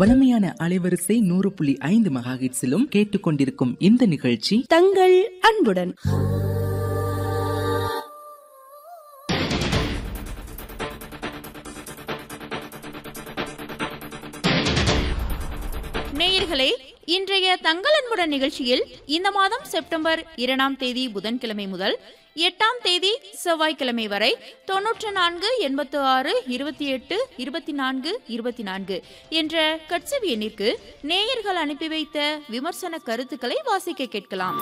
வலிமையான அலைவரிசை நூறு புள்ளி ஐந்து மெகாஹிட்ஸிலும் கேட்டுக்கொண்டிருக்கும் இந்த நிகழ்ச்சி தங்கள் அன்புடன் நேயர்களே இன்றைய தங்கள் அன்புடன் நிகழ்ச்சியில் இந்த மாதம் செப்டம்பர் இரண்டாம் தேதி புதன்கிழமை முதல் எட்டாம் தேதி செவ்வாய்க்கிழமை வரை தொன்னூற்று நான்கு எண்பத்து ஆறு இருபத்தி எட்டு இருபத்தி நான்கு இருபத்தி நான்கு என்ற கட்சவி எண்ணிற்கு நேயர்கள் அனுப்பி வைத்த விமர்சன கருத்துக்களை வாசிக்க கேட்கலாம்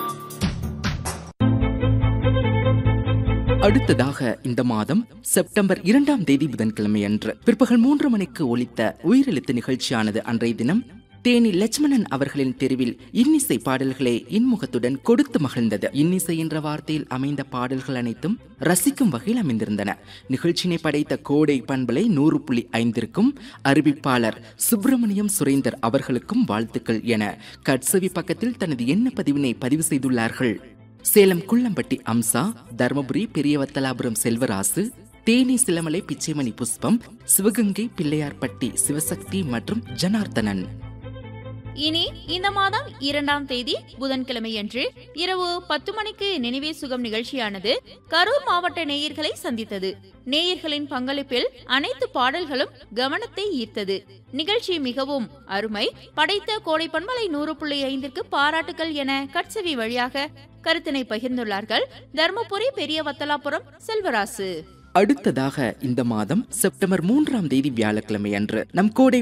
அடுத்ததாக இந்த மாதம் செப்டம்பர் இரண்டாம் தேதி புதன்கிழமை அன்று பிற்பகல் மூன்று மணிக்கு ஒலித்த உயிரெழுத்து நிகழ்ச்சியானது அன்றைய தினம் தேனி லட்சுமணன் அவர்களின் தெருவில் இன்னிசை பாடல்களை இன்முகத்துடன் கொடுத்து மகிழ்ந்தது இன்னிசை என்ற வார்த்தையில் அமைந்த பாடல்கள் அனைத்தும் ரசிக்கும் வகையில் அமைந்திருந்தன நிகழ்ச்சியினை படைத்த கோடை பண்பலை நூறு புள்ளி ஐந்திற்கும் அறிவிப்பாளர் சுப்பிரமணியம் சுரேந்தர் அவர்களுக்கும் வாழ்த்துக்கள் என கட்சவி பக்கத்தில் தனது எண்ண பதிவினை பதிவு செய்துள்ளார்கள் சேலம் குள்ளம்பட்டி அம்சா தர்மபுரி பெரியவத்தலாபுரம் செல்வராசு தேனி சிலமலை பிச்சைமணி புஷ்பம் சிவகங்கை பிள்ளையார்பட்டி சிவசக்தி மற்றும் ஜனார்த்தனன் இனி இந்த மாதம் இரண்டாம் தேதி புதன்கிழமையன்று இரவு பத்து மணிக்கு நினைவே சுகம் நிகழ்ச்சியானது கரூர் மாவட்ட நேயர்களை சந்தித்தது நேயர்களின் பங்களிப்பில் அனைத்து பாடல்களும் கவனத்தை ஈர்த்தது நிகழ்ச்சி மிகவும் அருமை படைத்த கோடை பண்பலை நூறு புள்ளி ஐந்திற்கு பாராட்டுகள் என கட்சவி வழியாக கருத்தினை பகிர்ந்துள்ளார்கள் தர்மபுரி பெரிய வத்தலாபுரம் செல்வராசு அடுத்ததாக இந்த மாதம் செப்டம்பர் மூன்றாம் தேதி வியாழக்கிழமை அன்று நம் கோடை